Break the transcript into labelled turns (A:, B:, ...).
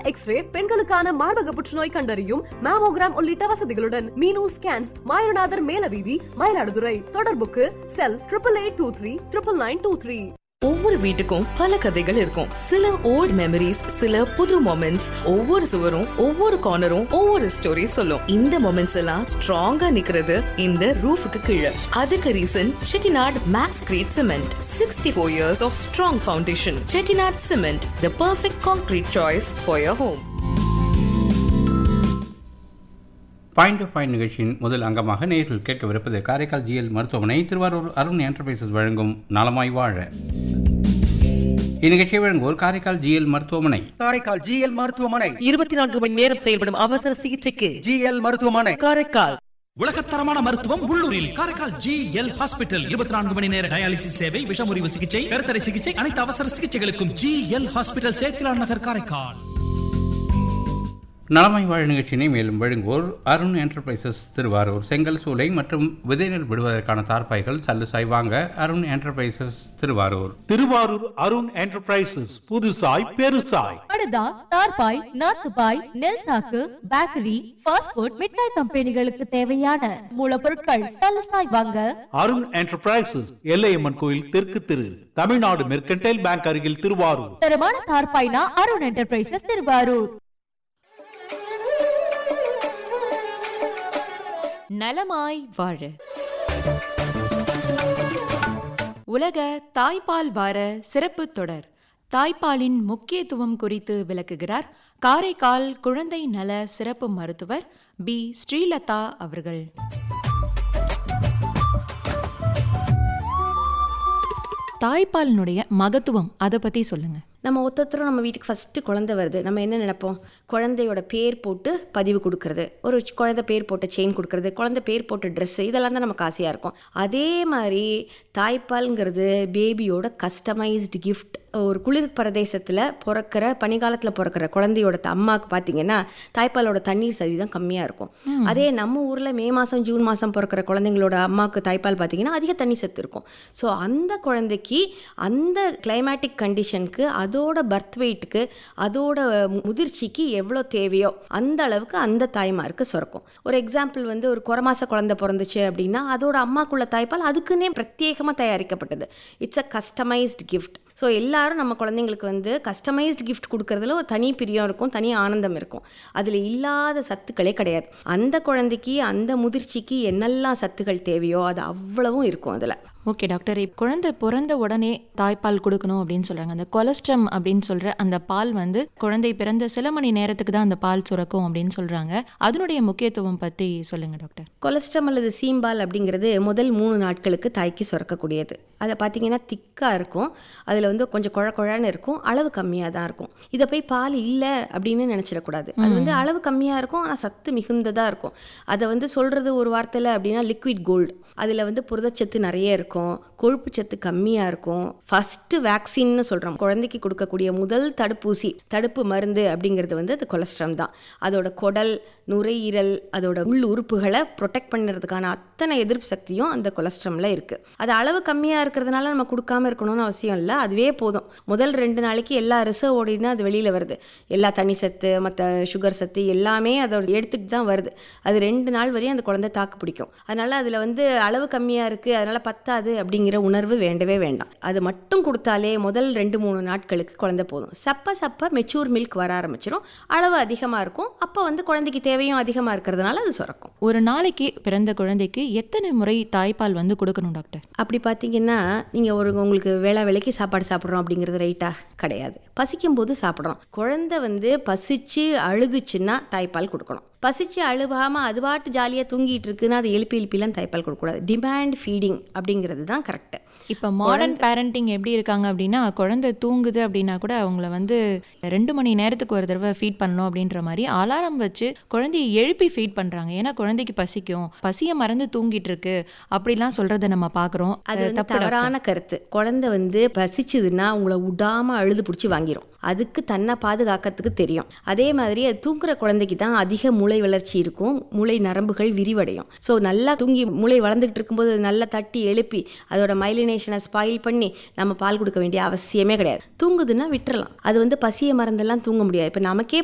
A: x ray பெண்களுக்கான மார்பக புற்றுநோய் கண்டறியும் மேமோகிராம் உள்ளிட்ட வசதிகளுடன் மீனு ஸ்கேன்ஸ் மாயநாதர் மேலவீதி மயிலாடுதுறை தொடர்புக்கு cell triple eight two three triple nine two three
B: ஒவ்வொரு வீட்டுக்கும் பல கதைகள் இருக்கும் சில ஓல்ட் மெமரிஸ் சில புது மொமெண்ட்ஸ் ஒவ்வொரு சுவரும் ஒவ்வொரு கார்னரும் ஒவ்வொரு ஸ்டோரி சொல்லும் இந்த மொமெண்ட்ஸ் எல்லாம் ஸ்ட்ராங்கா நிக்கிறது இந்த ரூஃபுக்கு கீழே அதுக்கு reason Chettinad Max Crete cement sixty four years of strong foundation Chettinad cement the perfect concrete choice for your home
C: point to point நிகழ்ச்சியின் முதல் அங்கமாக நேரில் கேட்கவிருப்பது காரைக்கால் ஜிஎல் மருத்துவமனை திருவாரூர் அருண் என்டர்பிரைசஸ் வழங்கும் நலமாய் வாழ இந்நிகழ்ச்சியை வழங்குவோர் காரைக்கால் ஜிஎல் மருத்துவமனை
D: காரைக்கால் ஜிஎல் மருத்துவமனை
E: இருபத்தி நான்கு மணி நேரம் செயல்படும் அவசர சிகிச்சைக்கு
D: ஜிஎல் மருத்துவமனை
E: காரைக்கால்
F: உலகத்தரமான மருத்துவம் உள்ளூரில் காரைக்கால் ஜி எல் ஹாஸ்பிட்டல் இருபத்தி நான்கு மணி நேர டயாலிசிஸ் சேவை விஷமுறிவு சிகிச்சை கருத்தடை சிகிச்சை அனைத்து அவசர சிகிச்சைகளுக்கும் ஜி எல் ஹாஸ்பிட்டல் சேத்திலான் நகர் காரைக்கால்
C: நலமாய் வாழ நிகழ்ச்சியினை மேலும் வழங்குவோர் அருண் என்டர்பிரைசஸ் திருவாரூர் செங்கல் சூளை மற்றும் விதைநெல் விடுவதற்கான தார்ப்பாய்கள் சல்லுசாய் வாங்க அருண் என்டர்பிரைசஸ் திருவாரூர்
G: திருவாரூர் அருண் என்டர்பிரைசஸ் புதுசாய் பெருசாய்
H: படுதா தார்பாய் நாத்துபாய் நெல் சாக்கு பேக்கரி ஃபாஸ்ட் ஃபுட் மிட்டாய் கம்பெனிகளுக்கு தேவையான மூலப்பொருட்கள் சலசாய் வாங்க
G: அருண் என்டர்பிரைசஸ் எல்லையம்மன் கோயில் தெற்கு திரு தமிழ்நாடு மெர்கன்டைல் பேங்க் அருகில் திருவாரூர்
H: தரமான தார்பாய்னா அருண் என்டர்பிரைசஸ் திருவாரூர்
I: நலமாய் வாழ உலக தாய்ப்பால் வார சிறப்பு தொடர் தாய்ப்பாலின் முக்கியத்துவம் குறித்து விளக்குகிறார் காரைக்கால் குழந்தை நல சிறப்பு மருத்துவர் பி ஸ்ரீலதா அவர்கள் தாய்ப்பாலினுடைய மகத்துவம் அதை பத்தி சொல்லுங்க
J: நம்ம ஒருத்தரும் நம்ம வீட்டுக்கு ஃபஸ்ட்டு குழந்தை வருது நம்ம என்ன நினைப்போம் குழந்தையோட பேர் போட்டு பதிவு கொடுக்கறது ஒரு குழந்தை பேர் போட்ட செயின் கொடுக்கறது குழந்தை பேர் போட்ட ட்ரெஸ்ஸு இதெல்லாம் தான் நமக்கு ஆசையாக இருக்கும் அதே மாதிரி தாய்ப்பால்ங்கிறது பேபியோட கஸ்டமைஸ்டு கிஃப்ட் ஒரு குளிர் பிரதேசத்தில் பிறக்கிற பனிக்காலத்தில் பிறக்கிற குழந்தையோட த- அம்மாவுக்கு பார்த்தீங்கன்னா தாய்ப்பாலோட தண்ணீர் சதவீதம் கம்மியாக இருக்கும் அதே நம்ம ஊரில் மே மாதம் ஜூன் மாதம் பிறக்கிற குழந்தைங்களோட அம்மாவுக்கு தாய்ப்பால் பார்த்தீங்கன்னா அதிக தண்ணி சத்து இருக்கும் ஸோ அந்த குழந்தைக்கு அந்த கிளைமேட்டிக் கண்டிஷனுக்கு அதோட பர்த் வெயிட்டுக்கு அதோட முதிர்ச்சிக்கு எவ்வளோ தேவையோ அந்த அளவுக்கு அந்த தாய்மாருக்கு சுரக்கும் ஒரு எக்ஸாம்பிள் வந்து ஒரு குறமாச குழந்தை பிறந்துச்சு அப்படின்னா அதோட அம்மாக்குள்ள தாய்ப்பால் அதுக்குன்னே பிரத்யேகமாக தயாரிக்கப்பட்டது it's a customised gift so எல்லாரும் நம்ம குழந்தைங்களுக்கு வந்து கஸ்டமைஸ்டு கிஃப்ட் கொடுக்கறதுல ஒரு தனி பிரியம் இருக்கும் தனி ஆனந்தம் இருக்கும் அதில் இல்லாத சத்துக்களே கிடையாது அந்த குழந்தைக்கு அந்த முதிர்ச்சிக்கு என்னெல்லாம் சத்துக்கள் தேவையோ அது அவ்வளவும் இருக்கும் அதில்
I: ஓகே டாக்டர் இப்போ குழந்தை பிறந்த உடனே தாய்ப்பால் கொடுக்கணும் அப்படின்னு சொல்றாங்க அந்த கொலஸ்ட்ரம் அப்படின்னு சொல்ற அந்த பால் வந்து குழந்தை பிறந்த சில மணி நேரத்துக்கு தான் அந்த பால் சுரக்கும் அப்படின்னு சொல்றாங்க அதனுடைய முக்கியத்துவம் பத்தி சொல்லுங்க டாக்டர்
J: கொலஸ்ட்ரம் அல்லது சீம்பால் அப்படிங்கிறது முதல் மூணு நாட்களுக்கு தாய்க்கு சுரக்கக்கூடியது அதை பார்த்தீங்கன்னா திக்காக இருக்கும் அதில் வந்து கொஞ்சம் குழ குழன்னு இருக்கும் அளவு கம்மியாக தான் இருக்கும் இதை போய் பால் இல்லை அப்படின்னு நினச்சிடக்கூடாது அது வந்து அளவு கம்மியாக இருக்கும் ஆனால் சத்து மிகுந்ததாக இருக்கும் அதை வந்து சொல்கிறது ஒரு வார்த்தையில் அப்படின்னா லிக்விட் கோல்டு அதில் வந்து புரதச்சத்து நிறைய இருக்கும் கொழுப்பு சத்து கம்மியாக இருக்கும் ஃபஸ்ட்டு வேக்சின்னு சொல்கிறோம் குழந்தைக்கு கொடுக்கக்கூடிய முதல் தடுப்பூசி தடுப்பு மருந்து அப்படிங்கிறது வந்து அது கொலஸ்ட்ரம் தான் அதோட குடல் நுரையீரல் அதோட உள் உறுப்புகளை ப்ரொடெக்ட் பண்ணுறதுக்கான அத்தனை எதிர்ப்பு சக்தியும் அந்த கொலஸ்ட்ரமில் இருக்குது அது அளவு கம்மியாக இருக்கிறதுனால நம்ம கொடுக்காம இருக்கணும்னு அவசியம் இல்லை அதுவே போதும் முதல் ரெண்டு நாளைக்கு எல்லா ரிசர்வ் தான் அது வெளியில் வருது எல்லா தண்ணி சத்து மற்ற சுகர் சத்து எல்லாமே அதோட எடுத்துகிட்டு தான் வருது அது ரெண்டு நாள் வரையும் அந்த குழந்தை தாக்கு பிடிக்கும் அதனால் அதில் வந்து அளவு கம்மியாக இருக்குது அதனால் பத்தாது அப்படிங்கிற உணர்வு வேண்டவே வேண்டாம் அது மட்டும் கொடுத்தாலே முதல் ரெண்டு மூணு நாட்களுக்கு குழந்தை போதும் சப்ப சப்ப மெச்சூர் மில்க் வர ஆரம்பிச்சிடும் அளவு அதிகமாக இருக்கும் அப்போ வந்து குழந்தைக்கு தேவையும் அதிகமாக இருக்கிறதுனால அது சுரக்கும்
I: ஒரு நாளைக்கு பிறந்த குழந்தைக்கு எத்தனை முறை தாய்ப்பால் வந்து கொடுக்கணும் டாக்டர்
J: அப்படி பார்த்தீங்கன்னா நீங்கள் ஒரு உங்களுக்கு வேளா வேலைக்கு சாப்பாடு சாப்பிட்றோம் அப்படிங்கிறது ரைட்டா கிடையாது பசிக்கும் போது சாப்பிட்றோம் குழந்தை வந்து பசிச்சு அழுதுச்சுன்னா தாய்ப்பால் கொடுக்கணும் பசிச்சு அழுகாமல் அது பாட்டு ஜாலியாக தூங்கிட்டு இருக்குன்னா அது எழுப்பி எழுப்பிலாம் தாய்ப்பால் கொடுக்கக்கூடாது டிமாண்ட் ஃபீடிங் அப்படிங்கிறது தான் கரெக்டு
I: இப்போ மாடர்ன் பேரண்டிங் எப்படி இருக்காங்க அப்படின்னா குழந்தை தூங்குது அப்படின்னா கூட அவங்கள வந்து ரெண்டு மணி நேரத்துக்கு ஒரு தடவை ஃபீட் பண்ணணும் அப்படின்ற மாதிரி அலாரம் வச்சு குழந்தையை எழுப்பி ஃபீட் பண்ணுறாங்க ஏன்னா குழந்தைக்கு பசிக்கும் பசியை மறந்து தூங்கிட்டு இருக்கு அப்படிலாம் சொல்றத நம்ம பார்க்குறோம்
J: அது வந்து தவறான கருத்து குழந்தை வந்து பசிச்சுதுன்னா உங்களை விடாம அழுது பிடிச்சி வாங்கிரும் அதுக்கு தன்னை பாதுகாக்கிறதுக்கு தெரியும் அதே மாதிரி அது தூங்குற குழந்தைக்கு தான் அதிக மூளை வளர்ச்சி இருக்கும் மூளை நரம்புகள் விரிவடையும் ஸோ நல்லா தூங்கி மூளை வளர்ந்துகிட்டு இருக்கும்போது அது நல்லா தட்டி எழுப்பி அதோட மைலினேஷனை ஸ்பாயில் பண்ணி நம்ம பால் கொடுக்க வேண்டிய அவசியமே கிடையாது தூங்குதுன்னா விட்டுறலாம் அது வந்து பசியை மறந்தெல்லாம் தூங்க முடியாது இப்போ நமக்கே